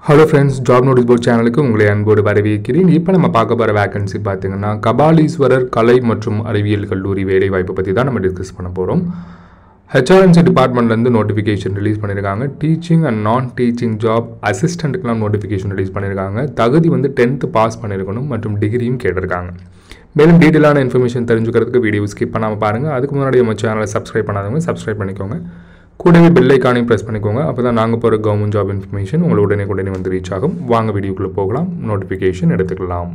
hello friends job notice board சேனலுக்கு உங்களை அன்போடு வரவேற்கிறேன் இப்போ நம்ம பார்க்க போகிற வேகன்சி பார்த்தீங்கன்னா கபாலீஸ்வரர் கலை மற்றும் அறிவியல் கல்லூரி வேலைவாய்ப்பு பற்றி தான் நம்ம டிஸ்கஸ் பண்ண போகிறோம் ஹெச்ஆர்என்சி டிபார்ட்மெண்ட்லேருந்து நோட்டிஃபிகேஷன் ரிலீஸ் பண்ணியிருக்காங்க teaching and non teaching job அசிஸ்டண்ட்டுக்கெலாம் நோட்டிஃபிகேஷன் ரிலீஸ் பண்ணியிருக்காங்க தகுதி வந்து டென்த்து பாஸ் பண்ணியிருக்கணும் மற்றும் டிகிரியும் கேட்டிருக்காங்க மேலும் டீட்டெயிலான இன்ஃபர்மேஷன் தெரிஞ்சுக்கிறதுக்கு வீடியோ ஸ்கிப் பண்ணாமல் பாருங்கள் அதுக்கு முன்னாடி நம்ம சேனலை சப்ஸ்கிரைப் பண்ணாதவங்க சப்ஸ்கிரைப் பண்ணிக்கோங்க கூடவே பெல் ஐக்கானையும் ப்ரெஸ் பண்ணிக்கோங்க அப்போ தான் நாங்கள் போகிற கவர்மெண்ட் ஜாப் இன்ஃபர்மேஷன் உங்களை உடனே உடனே வந்து ரீச் ஆகும் வாங்க வீடியோக்குள்ளே போகலாம் நோட்டிஃபிகேஷன் எடுத்துக்கலாம்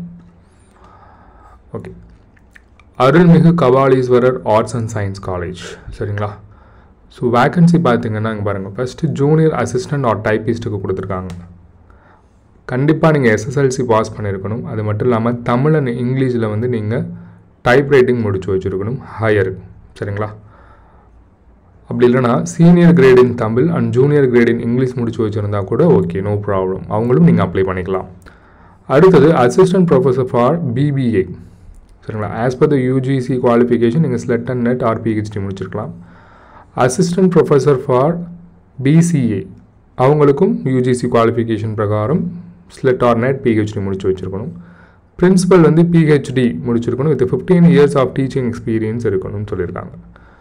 ஓகே அருள்மிகு Kapaleeswarar arts and science college சரிங்களா ஸோ வேக்கன்சி பார்த்தீங்கன்னா இங்கே பாருங்கள் ஃபஸ்ட்டு ஜூனியர் அசிஸ்டன்ட் ஆர் டைப்பிஸ்ட்டுக்கு கொடுத்துருக்காங்க கண்டிப்பாக நீங்கள் எஸ்எஸ்எல்சி பாஸ் பண்ணியிருக்கணும் அது மட்டும் இல்லாமல் தமிழ் அண்ட் இங்கிலீஷில் வந்து நீங்கள் டைப் ரைட்டிங் முடிச்சு வச்சுருக்கணும் ஹையர் சரிங்களா அப்படி இல்லைனா senior grade in Tamil and junior grade in English முடிச்சு வச்சுருந்தா கூட ஓகே நோ ப்ராப்ளம் அவங்களும் நீங்கள் அப்ளை பண்ணிக்கலாம் அடுத்தது அசிஸ்டன்ட் ப்ரொஃபஸர் ஃபார் பிபிஏ சரிங்களா as per the UGC qualification நீங்கள் SLET and NET or PhD முடிச்சிருக்கலாம் அசிஸ்டன்ட் ப்ரொஃபஸர் ஃபார் பிசிஏ அவங்களுக்கும் யூஜிசி குவாலிஃபிகேஷன் பிரகாரம் ஸ்லெட் ஆர் நெட் பிஹெச்டி முடிச்சு வச்சுருக்கணும் பிரின்சிபல் வந்து பிஹெச்டி முடிச்சிருக்கணும் with fifteen years of teaching experience இருக்கணும்னு சொல்லியிருக்காங்க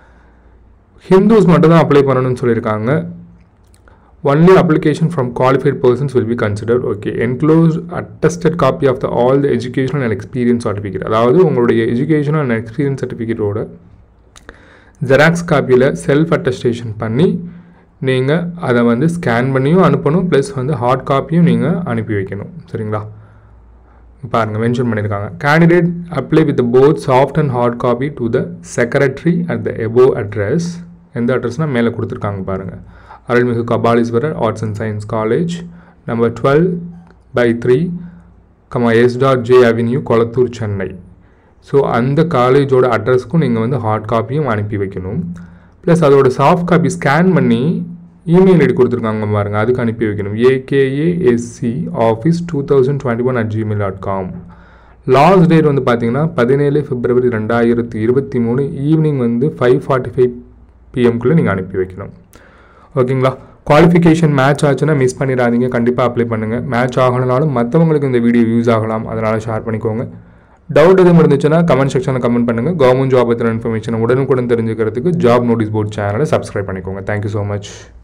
ஹிந்துஸ் மட்டும் தான் அப்ளை பண்ணணும்னு சொல்லியிருக்காங்க only application from qualified persons will be considered okay enclose attested copy of the all the educational and experience certificate அதாவது உங்களுடைய எஜுகேஷனல் அண்ட் எக்ஸ்பீரியன்ஸ் சர்டிஃபிகேட்டோட ஜெராக்ஸ் காப்பியில் செல்ஃப் அட்டஸ்டேஷன் பண்ணி நீங்கள் அதை வந்து ஸ்கேன் பண்ணியும் அனுப்பணும் ப்ளஸ் வந்து ஹார்ட் காப்பியும் நீங்கள் அனுப்பி வைக்கணும் சரிங்களா பாருங்கள் மென்ஷன் பண்ணியிருக்காங்க candidate apply with both soft and hard copy to the secretary at the above address எந்த அட்ரஸ்னால் மேலே கொடுத்துருக்காங்க பாருங்கள் Arulmigu Kapaleeswarar arts and science college number twelve by three comma S dot J avenue Kolathur Chennai so அந்த காலேஜோட அட்ரஸ்க்கும் நீங்கள் வந்து ஹார்ட் காப்பியும் அனுப்பி வைக்கணும் ப்ளஸ் அதோட சாஃப்ட் காப்பி ஸ்கேன் பண்ணி இமெயில் ஐடி கொடுத்துருக்காங்க பாருங்கள் அதுக்கு அனுப்பி வைக்கணும் AKASC office two thousand twenty one at Gmail dot com last date வந்து பார்த்தீங்கன்னா பதினேழு பிப்ரவரி ரெண்டாயிரத்தி இருபத்தி மூணு ஈவினிங் வந்து ஃபைவ் ஃபார்ட்டி ஃபைவ் பிஎம்குள்ளே நீங்கள் அனுப்பி வைக்கணும் ஓகேங்களா குவாலிஃபிகேஷன் மேட்ச் ஆச்சுன்னா மிஸ் பண்ணிடாதீங்க கண்டிப்பாக அப்ளை பண்ணுங்கள் மேட்ச் ஆகலனாலும் மற்றவங்களுக்கு இந்த வீடியோ யூஸ் ஆகலாம் அதனால் ஷேர் பண்ணிக்கோங்க டவுட் எதுவும் இருந்துச்சுன்னா கமெண்ட் செக்ஷனில் கமெண்ட் பண்ணுங்கள் கவர்மெண்ட் ஜாப் பற்றின இன்ஃபர்மேஷனை உடனுக்குடன் தெரிஞ்சுக்கிறதுக்கு ஜாப் நோட்டீஸ் போர்ட் சேனலை சப்ஸ்கிரைப் பண்ணிக்கோங்க தேங்க்யூ ஸோ மச்